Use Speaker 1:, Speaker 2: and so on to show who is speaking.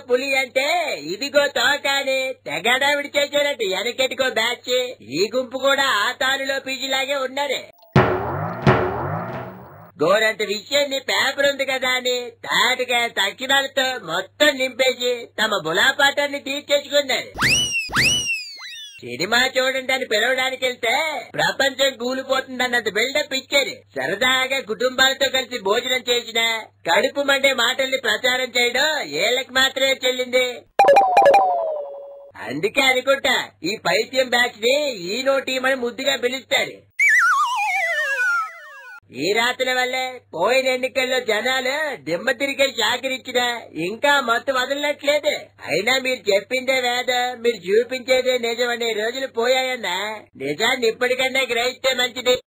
Speaker 1: పులి అంటే ఇదిగో తోక అని తెగడా విడిచేసారట వెనకెట్టుకో బ్యాచ్ ఈ గుంపు కూడా ఆ తానులో పీజీలాగే ఉన్నారే గోరంత విషయాన్ని పేపర్ ఉంది కదా అని తాటిగా తక్షణాలతో మొత్తం నింపేసి తమ బులాపాటాన్ని తీర్చేసుకున్నారు సినిమా చూడండి అని పిలవడానికి వెళ్తే ప్రపంచం కూలిపోతుందన్నంత బిల్డప్ ఇచ్చారు సరదాగా కుటుంబాలతో కలిసి భోజనం చేసిన కడుపు మండే మాటల్ని ప్రచారం చేయడం ఏళ్ళకి మాత్రమే చెల్లింది అందుకే అనుకుంటా ఈ పైత్యం బ్యాచ్ ని ఈ టీం అని ముద్దుగా పిలుస్తారు ఈ రాత్రుల వల్లే పోయిన ఎన్నికల్లో జనాలు దిమ్మ తిరిగే షాకిరిచ్చిన ఇంకా మత్తు వదలనట్లేదు అయినా మీరు చెప్పిందే వేద మీరు చూపించేదే నిజం అనే రోజులు పోయాయన్నా నిజాన్ని ఇప్పటికన్నా గ్రహిస్తే మంచిది